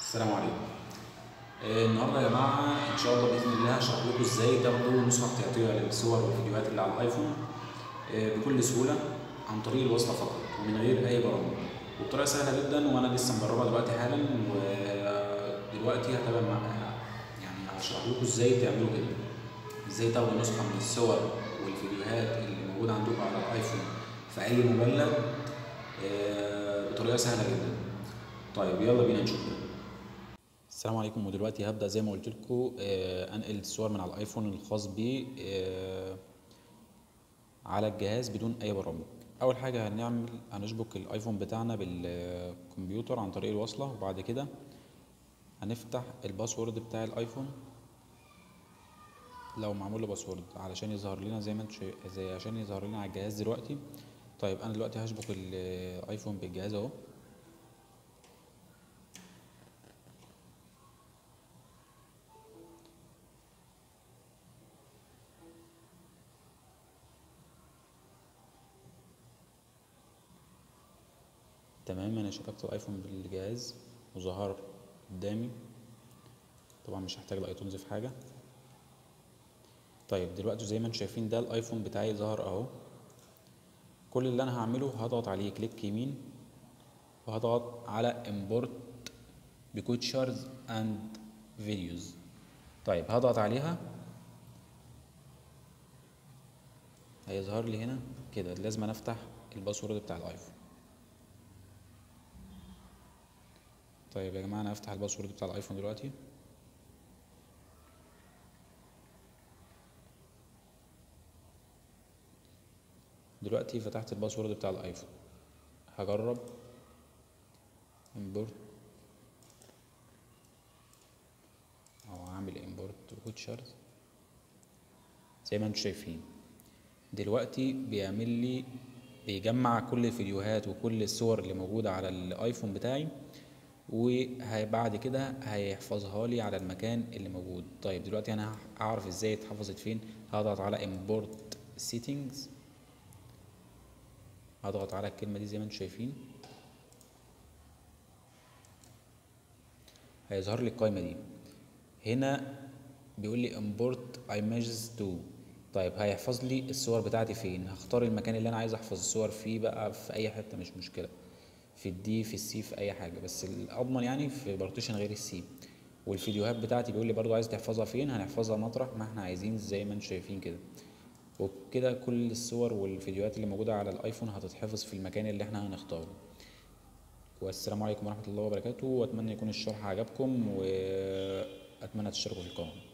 السلام عليكم آه، النهارده يا جماعه ان شاء الله باذن الله هشرح لكم ازاي تاخدوا نسخه احتياطيه للصور والفيديوهات اللي على الايفون آه، بكل سهوله عن طريق الوصله فقط ومن غير اي برامج وبطريقه سهله جدا وانا لسه مجربها دلوقتي حالا ودلوقتي هتابع مع يعني هشرح لكم ازاي تعملوا كده ازاي تاخدوا نسخه من الصور والفيديوهات اللي موجوده عندكم على الايفون في اي مبلغ آه، بطريقه سهله جدا طيب يلا بينا نشوف ده السلام عليكم ودلوقتي هبدا زي ما قلت لكم انقل الصور من على الايفون الخاص بي آه، على الجهاز بدون اي برامج اول حاجه هنعمل هنشبك الايفون بتاعنا بالكمبيوتر عن طريق الوصله وبعد كده هنفتح الباسورد بتاع الايفون لو معمول له باسورد علشان يظهر لنا زي ما انتم شايف- زي عشان يظهر لنا على الجهاز دلوقتي طيب انا دلوقتي هشبك الايفون بالجهاز اهو تمام انا شبكت الايفون بالجهاز وظهر قدامي طبعا مش هحتاج الايتونز في حاجه طيب دلوقتي زي ما انتم شايفين ده الايفون بتاعي ظهر اهو كل اللي انا هعمله هضغط عليه كليك يمين وهضغط على امبورت بيكتشرز اند فيديوز طيب هضغط عليها هيظهر لي هنا كده لازم أنا افتح الباسورد بتاع الايفون طيب يا جماعه انا هفتح الباسورد بتاع الايفون دلوقتي دلوقتي فتحت الباسورد بتاع الايفون هجرب امبورت او هعمل امبورت بيكتشرز زي ما انتم شايفين دلوقتي بيعمل لي بيجمع كل الفيديوهات وكل الصور اللي موجودة على الايفون بتاعي وبعد كده هيحفظها لي على المكان اللي موجود طيب دلوقتي انا هعرف ازاي اتحفظت فين هضغط على import settings هضغط على الكلمة دي زي ما انتم شايفين هيظهر لي القائمة دي هنا بيقول لي import images to طيب هيحفظ لي الصور بتاعتي فين هختار المكان اللي انا عايز احفظ الصور فيه بقى في اي حتة مش مشكلة في الدي في السي في اي حاجة بس الاضمن يعني في بارتيشن غير السي والفيديوهات بتاعتي بيقول لي برضو عايز تحفظها فين هنحفظها مطرح ما احنا عايزين زي ما انتم شايفين كده وبكده كل الصور والفيديوهات اللي موجودة على الايفون هتتحفظ في المكان اللي احنا هنختاره والسلام عليكم ورحمة الله وبركاته واتمنى يكون الشرح عجبكم واتمنى تشتركوا في القناة